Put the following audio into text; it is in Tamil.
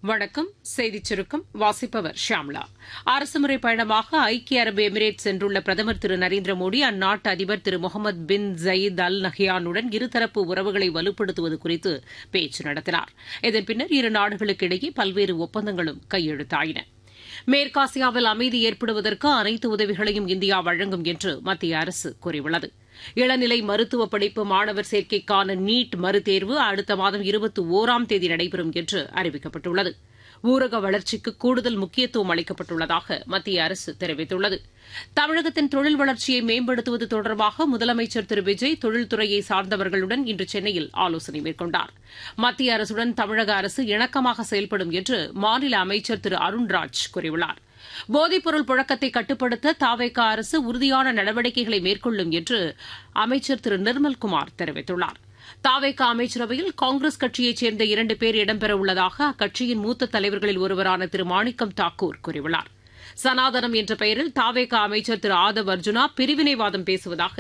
வணக்கம் செய்திச் சுருக்கம் வாசிப்பவர் ஷியாம்லா அரசுமுறை பயணமாக ஐக்கிய அரபு எமிரேட் சென்றுள்ள பிரதமர் திரு நரேந்திர மோடி அந்நாட்டு அதிபர் திரு முகமது பின் ஜயீத் அல் நஹ்யானுடன் இருதரப்பு உறவுகளை வலுப்படுத்துவது குறித்து பேச்சு நடத்தினார் இதன் பின்னர் இரு நாடுகளுக்கு இடையே பல்வேறு ஒப்பந்தங்களும் கையெழுத்தாயின மேற்காசியாவில் அமைதி ஏற்படுவதற்கு அனைத்து உதவிகளையும் இந்தியா வழங்கும் என்று மத்திய அரசு கூறியுள்ளது இளநிலை மருத்துவ படிப்பு மாணவர் சேர்க்கைக்கான நீட் மறுதேர்வு அடுத்த மாதம் இருபத்தி ஒராம் தேதி நடைபெறும் என்று அறிவிக்கப்பட்டுள்ளது ஊரக வளர்ச்சிக்கு கூடுதல் முக்கியத்துவம் அளிக்கப்பட்டுள்ளதாக மத்திய அரசு தெரிவித்துள்ளது தமிழகத்தின் தொழில் வளர்ச்சியை மேம்படுத்துவது தொடர்பாக முதலமைச்சர் திரு விஜய் தொழில்துறையை சார்ந்தவர்களுடன் இன்று சென்னையில் ஆலோசனை மேற்கொண்டார் மத்திய அரசுடன் தமிழக அரசு இணக்கமாக செயல்படும் என்று மாநில அமைச்சர் திரு அருண்ராஜ் கூறியுள்ளார் போதைப்பொருள் புழக்கத்தை கட்டுப்படுத்த தாவேக அரசு உறுதியான நடவடிக்கைகளை மேற்கொள்ளும் என்று அமைச்சர் திரு நிர்மல்குமார் தெரிவித்துள்ளார் தாவேக அமைச்சரவையில் காங்கிரஸ் கட்சியைச் சேர்ந்த இரண்டு பேர் இடம்பெறவுள்ளதாக அக்கட்சியின் மூத்த தலைவர்களில் ஒருவரான திரு மாணிக்கம் தாக்கூர் கூறியுள்ளார் சனாதனம் என்ற பெயரில் தாவேக அமைச்சர் திரு ஆதவ் அர்ஜுனா பிரிவினைவாதம் பேசுவதாக